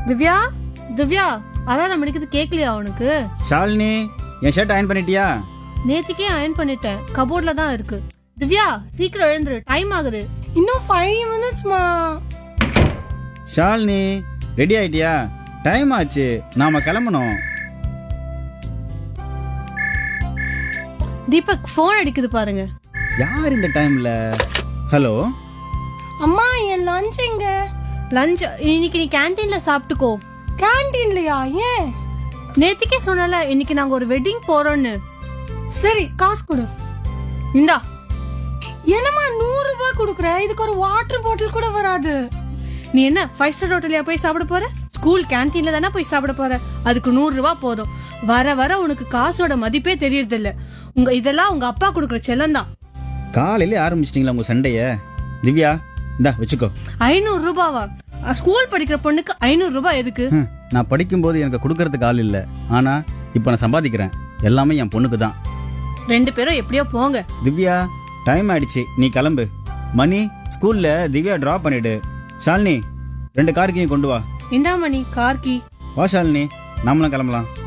Divya Divya alarm அடிக்கிறது கேட்கலையா உனக்கு ஷாலினி என் ஷர்ட் அயன் பண்ணிட்டியா நேத்திக்கே அயன் பண்ணிட்டேன் கபோர்ட்ல தான் இருக்கு திவ்யா சீக்கிரம் எழுந்துரு டைம் ஆகுது இன்னும் ஃபைவ் மினிட்ஸ்மா ஷாலினி ரெடி ஆயிட்டியா டைம் ஆச்சு நாம கிளம்பணும் தீபக் ஃபோன் அடிக்குது பாருங்க யார் இந்த டைம்ல ஹலோ அம்மா என் லஞ்ச் எங்க லஞ்ச் இன்னைக்கு நீ கேண்டீன்ல சாப்பிட்டுக்கோ கேண்டீன்லயா ஏன் நேத்திக்கே சொன்னல இன்னைக்கு நாங்க ஒரு வெட்டிங் போறோம்னு சரி காசு கொடு இந்தா என்னம்மா நூறு ரூபாய் கொடுக்குற இதுக்கு ஒரு வாட்டர் பாட்டில் கூட வராது நீ என்ன ஃபைவ் ஸ்டார் ஹோட்டல்லையா போய் சாப்பிட போற ஸ்கூல் கேண்டீன்ல தானே போய் சாப்பிட போற அதுக்கு நூறு ரூபாய் போதும் வர வர உனக்கு காசோட மதிப்பே தெரியறது இல்ல உங்க இதெல்லாம் உங்க அப்பா கொடுக்குற செல்லம் தான் காலையில ஆரம்பிச்சிட்டீங்களா உங்க சண்டைய திவ்யா இந்தா வச்சுக்கோ ஐநூறு ரூபாவா அஹ், ஸ்கூல் படிக்கிற பொண்ணுக்கு ஐநூறு ரூபாய் எதுக்கு ஹம், நான் படிக்கும்போது எனக்கு கொடுக்கறதுக்கு ஆள் இல்ல ஆனா இப்ப நான் சம்பாதிக்கிறேன் எல்லாமே என் பொண்ணுக்கு தான் ரெண்டு பேரும் எப்படியோ போங்க திவ்யா டைம் ஆயிடுச்சு நீ கிளம்பு மணி ஸ்கூல்ல திவ்யா டிராப் பண்ணிடு ஷாலினி ரெண்டு கார்க்கையும் கொண்டு வா இந்தாமணி கார்கி வா ஷாலினி நாமளும் கிளம்பலாம்